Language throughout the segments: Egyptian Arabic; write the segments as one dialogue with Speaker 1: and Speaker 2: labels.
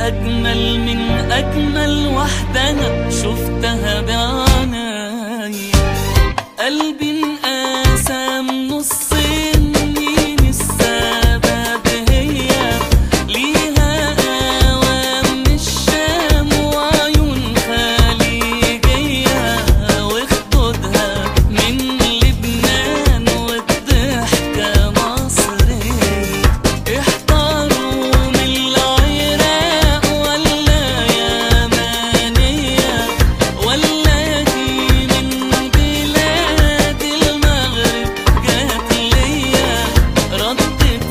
Speaker 1: أجمل من أجمل واحدة أنا شفتها بعيني قلبي انقسم نصين مين السبب هي ليها قوام من الشام وعيون خليجية وخدودها من لبنان والضحكة مصرية احتاروا من العراق ولا يمانية ولا دي من بلاد المغرب جات ليا ردت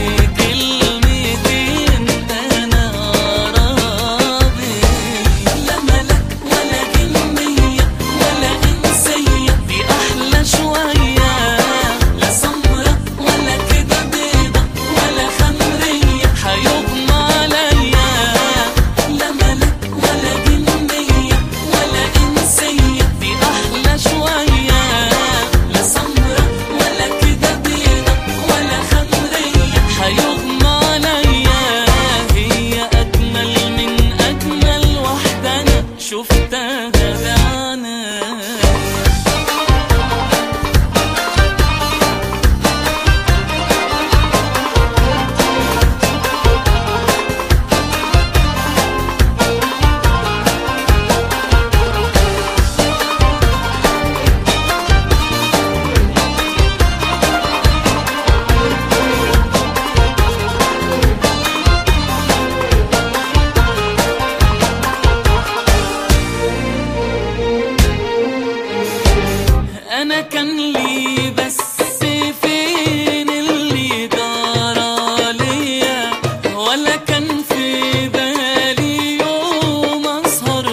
Speaker 1: بكلمتين انا عربي لا ملك ولا جنية ولا انسية دي احلى شوية لا سمرة ولا كده بيضة ولا خمرية حيغمى عليا لا ملك ولا جنية ولا انسية دي احلى شوية لا سمرة ولا كده بيضة ولا خمرية حيغمى عليا هي اجمل من اجمل واحدة انا شفتها بعيني انا كان لي بس فين اللي جرى ليا ولا كان في بالي يوم اسهر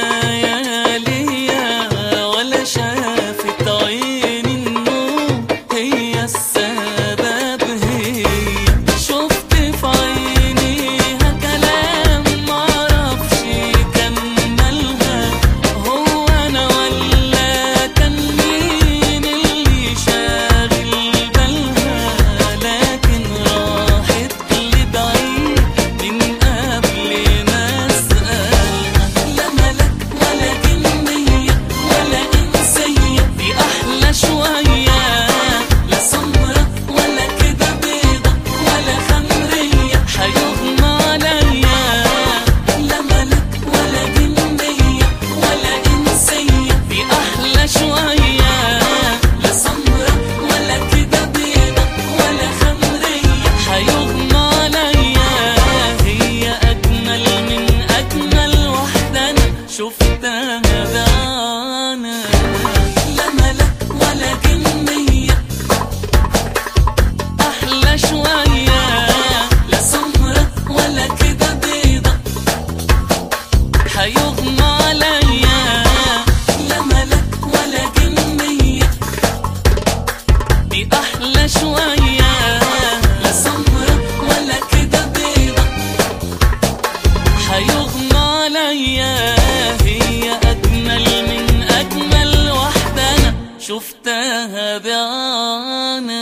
Speaker 1: لياليا ولا شافت عيني النوم هي السبب هي شفت في عينيها كلام معرفش كملها هو انا ولا كان مين اللي شاغل بالها لكن راحت لبعيد من قبل ما اسالها لا ملك ولا جنيه ولا انسيه دي احلى شويه لا سمره ولا كده بيضه ولا خمريه حيغمى عليا لا ملك ولا جنيه ولا انسيه دي احلى شويه لا سمره ولا كده بيضه ولا خمريه حيغمى عليا هي اجمل من اجمل واحده انا شفتها بعيني لا ملك ولا جنيه احلى شويه لا سمره ولا كده بيضه حيغمى عليا لا ملك ولا جنيه دي احلى شويه لا سمره ولا كده بيضه حيغمى عليا هي اجمل من اجمل واحده انا شفتها بعيني